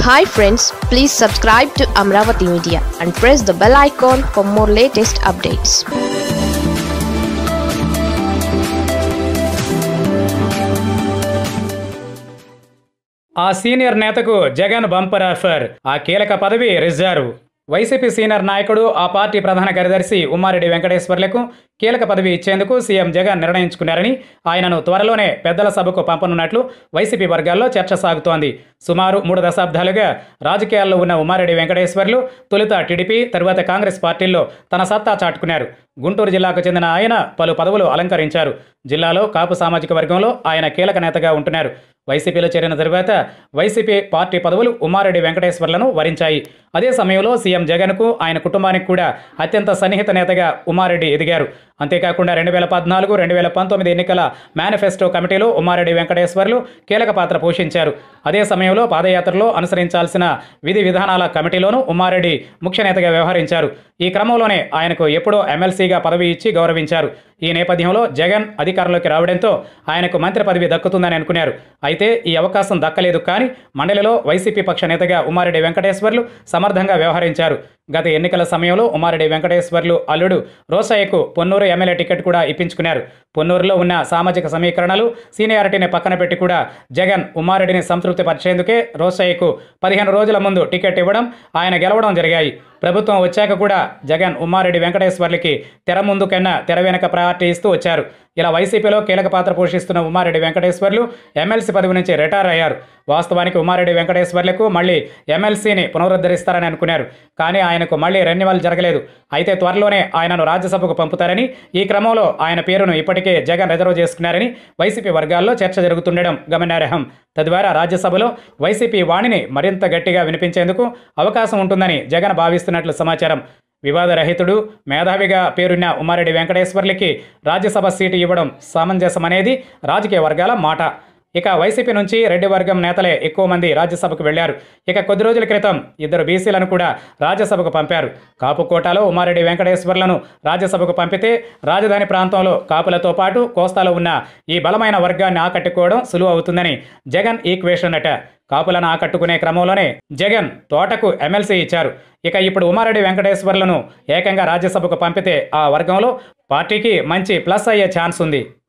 hi friends please subscribe to Amaravati media and press the bell icon for more latest updates ఆ senior నేతకు Jagan bumper offer ఆ కీలక పదవి reserve YCP senior నాయకుడు ఆ పార్టీ ప్రధాన కార్యదర్శి ఉమ్మారెడ్డి వెంకటేశ్వర్లకు కీలక పదవి ఇచ్చేందుకు సీఎం జగన్ నిర్ణయించుకున్నారని ఆయనను త్వరలోనే పెద్దల సభకు పంపనున్నట్లు వైసీపీ వర్గాల్లో చర్చ సాగుతోంది సుమారు మూడు దశాబ్దాలుగా రాజకీయాల్లో ఉన్న ఉమ్మారెడ్డి వెంకటేశ్వర్లు తొలుత టీడీపీ తరువాత కాంగ్రెస్ పార్టీల్లో తన సత్తా చాటుకున్నారు గుంటూరు జిల్లాకు చెందిన ఆయన పలు పదవులు అలంకరించారు జిల్లాలో కాపు సామాజిక వర్గంలో ఆయన కీలక నేతగా ఉంటున్నారు వైసీపీలో చేరిన తరువాత వైసీపీ పార్టీ పదవులు ఉమ్మారెడ్డి వెంకటేశ్వర్లను వరించాయి అదే సమయంలో సీఎం జగన్కు ఆయన కుటుంబానికి కూడా అత్యంత సన్నిహిత నేతగా ఉమ్మారెడ్డి ఎదిగారు అంతేకాకుండా రెండు వేల పద్నాలుగు రెండు వేల పంతొమ్మిది ఎన్నికల మేనిఫెస్టో కమిటీలో ఉమ్మారెడ్డి వెంకటేశ్వర్లు కీలక పాత్ర పోషించారు అదే సమయంలో పాదయాత్రలో అనుసరించాల్సిన విధి విధానాల కమిటీలోనూ ఉమ్మారెడ్డి ముఖ్య నేతగా వ్యవహరించారు ఈ క్రమంలోనే ఆయనకు ఎప్పుడో ఎమ్మెల్సీగా పదవి ఇచ్చి గౌరవించారు ఈ నేపథ్యంలో జగన్ అధికారంలోకి రావడంతో ఆయనకు మంత్రి పదవి దక్కుతుందని అనుకున్నారు అయితే ఈ అవకాశం దక్కలేదు కానీ మండలిలో వైసీపీ పక్ష నేతగా ఉమ్మారెడ్డి వెంకటేశ్వర్లు సమర్థంగా వ్యవహరించారు గత ఎన్నికల సమయంలో ఉమ్మారెడ్డి వెంకటేశ్వర్లు అల్లుడు రోసయ్యకు పొన్నూరు ఎమ్మెల్యే టికెట్ కూడా ఇప్పించుకున్నారు పొన్నూరులో ఉన్న సామాజిక సమీకరణలు సీనియారిటీని పక్కన పెట్టి కూడా జగన్ ఉమ్మారెడ్డిని సంతృప్తిపరిచేందుకే రోసయ్యకు పదిహేను రోజుల ముందు టికెట్ ఇవ్వడం ఆయన గెలవడం జరిగాయి ప్రభుత్వం వచ్చాక కూడా జగన్ ఉమ్మారెడ్డి వెంకటేశ్వర్లకి తెర ముందు కన్నా తెర వెనక ప్రయారిటీ ఇస్తూ వచ్చారు ఇలా వైసీపీలో కీలక పాత్ర పోషిస్తున్న ఉమ్మారెడ్డి వెంకటేశ్వర్లు ఎమ్మెల్సీ పదవి నుంచి రిటైర్ అయ్యారు వాస్తవానికి ఉమ్మారెడ్డి వెంకటేశ్వర్లకు మళ్ళీ ఎమ్మెల్సీని పునరుద్ధరిస్తారని అనుకున్నారు కానీ ఆయనకు మళ్ళీ రెన్యువల్ జరగలేదు అయితే త్వరలోనే ఆయనను రాజ్యసభకు పంపుతారని ఈ క్రమంలో ఆయన పేరును ఇప్పటికే జగన్ రిజర్వ్ చేసుకున్నారని వైసీపీ వర్గాల్లో చర్చ జరుగుతుండడం గమనార్హం తద్వారా రాజ్యసభలో వైసీపీ వాణిని మరింత గట్టిగా వినిపించేందుకు అవకాశం ఉంటుందని జగన్ భావిస్తున్నట్లు సమాచారం వివాదరహితుడు మేధావిగా పేరున్న ఉమ్మారెడ్డి వెంకటేశ్వర్లకి రాజ్యసభ సీటు ఇవ్వడం సమంజసమనేది రాజకీయ వర్గాల మాట ఇక వైసీపీ నుంచి రెడ్డి వర్గం నేతలే ఎక్కువ మంది రాజ్యసభకు వెళ్లారు ఇక కొద్ది రోజుల క్రితం ఇద్దరు బీసీలను కూడా రాజ్యసభకు పంపారు కాపు కోటాలో ఉమారెడ్డి వెంకటేశ్వర్లను రాజ్యసభకు పంపితే రాజధాని ప్రాంతంలో కాపులతో పాటు కోస్తాలో ఉన్న ఈ బలమైన వర్గాన్ని ఆకట్టుకోవడం సులువు అవుతుందని జగన్ ఈక్వేషన్ అట కాపులను ఆకట్టుకునే క్రమంలోనే జగన్ తోటకు ఎమ్మెల్సీ ఇచ్చారు ఇక ఇప్పుడు ఉమారెడ్డి వెంకటేశ్వర్లను ఏకంగా రాజ్యసభకు పంపితే ఆ వర్గంలో పార్టీకి మంచి ప్లస్ అయ్యే ఛాన్స్ ఉంది